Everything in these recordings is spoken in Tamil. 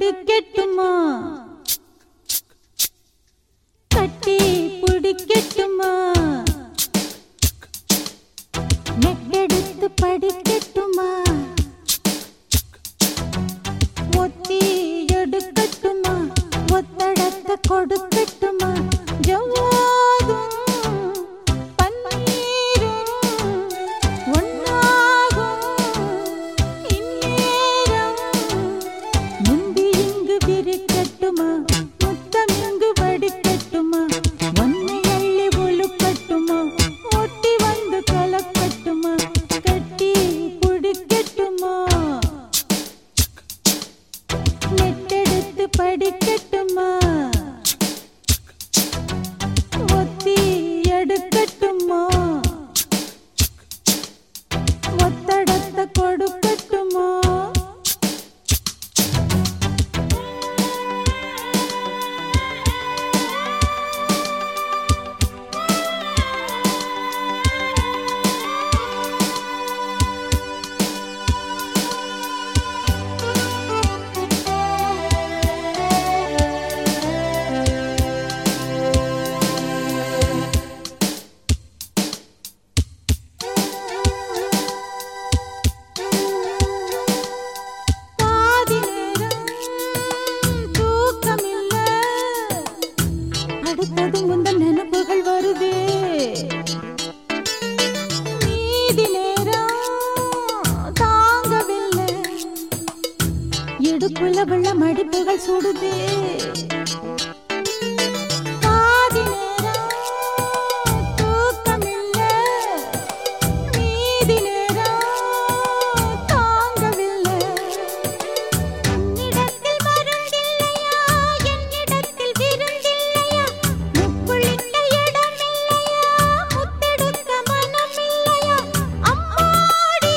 படிக்கட்டுமா கட்டி பிடிக்கட்டுமா நெட்டெடுத்து படிக்கட்டுமா ஒத்தி எடுக்கட்டுமா ஒத்தடத்தை கொடுக்கட்டுமா ஜவ்வாதும் பன்னீரும் ஒன்னாகும் இந்நேரம் முந்தி இங்கு விரிக்கட்டுமா முத்தம் இங்கு வடிக்கட்டுமா ஒன்னை அள்ளி ஒழுக்கட்டுமா ஒட்டி வந்து கலக்கட்டுமா கட்டி பிடிக்கட்டுமா நெட்டெடுத்து படிக்கட்டுமா ஒத்தி எடுக்கட்டுமா ஒத்தடத்தை கொடுக்கட்டுமா பாதி நேரம் தூக்கமில்ல அடுத்தது முந்த நினைப்புகள் வருதே மீதி நேரம் தாங்கவில்லை இடுப்புல உள்ள மடிப்புகள் சுடுதே பாதி நேரம் தூக்கமில்ல மீதி நேரம் தாங்கவில்லை உன்னிடத்தில் மருந்தில்லையா என்னிடத்தில் விருந்தில்லையா முக்குளிக்க இடமில்லையா முத்தெடுக்க மனமில்லையா அம்மாடி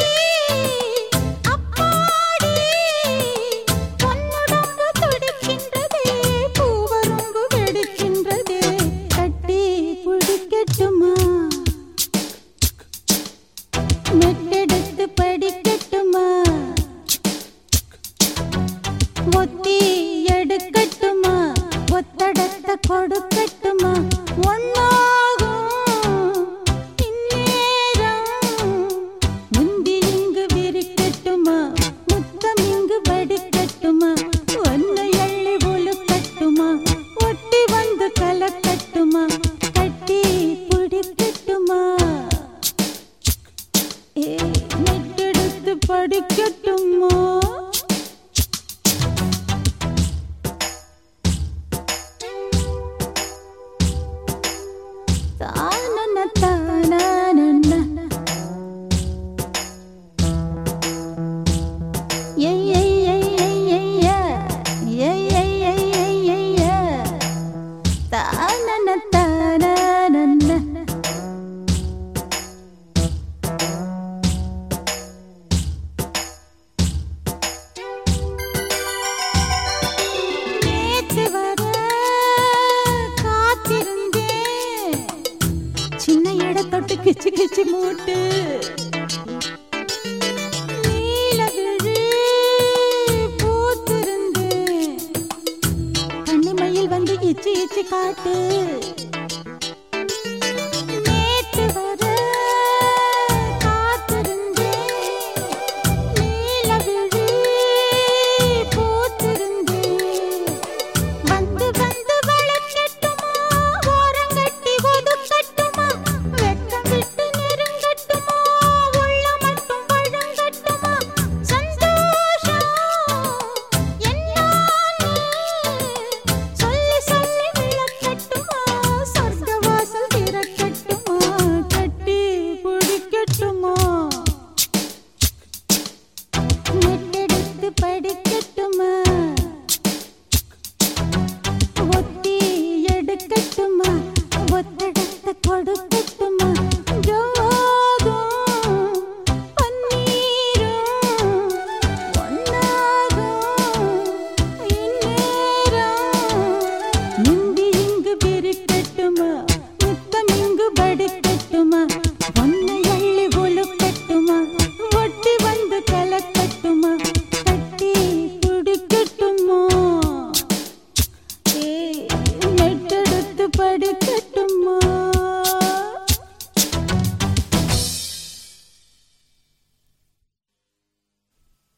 அப்பாடி பொன்னுடம்பு துடிக்கின்றதே பூவரம்பு வெடிக்கின்றதே கட்டி பிடிக்கட்டுமா மெட்டெடுத்து படிக்கட்டுமா ஒத்தி எடுக்கட்டுமா ஒத்தடத்தை கொடுக்கட்டுமா ஒன்னாகும் இந்நேரம் முந்தி இங்கு விரிக்கட்டுமா முத்தம் இங்கு வடிக்கட்டுமா ஒன்னை அள்ளி ஒழுக்கட்டுமா ஒட்டி வந்து கலக்கட்டுமா கட்டி பிடிக்கட்டுமா ஏ நெட்டெடுத்து படிக்கட்டுமா தானன தானன ஏய் ஏய் ஏய் ஏய் ஏய் ஏய் ஏய் ஏய் ஏய் ஏய் ஏய் தானன தானன நேத்து வர காத்திருந்தேன் சின்ன எடை தொட்டு கிச்சு கிச்சு மூட்டு நீலவிழி பூத்திருந்தேன் கண்ணிமையில் வந்து இச்சி இச்சி காட்டு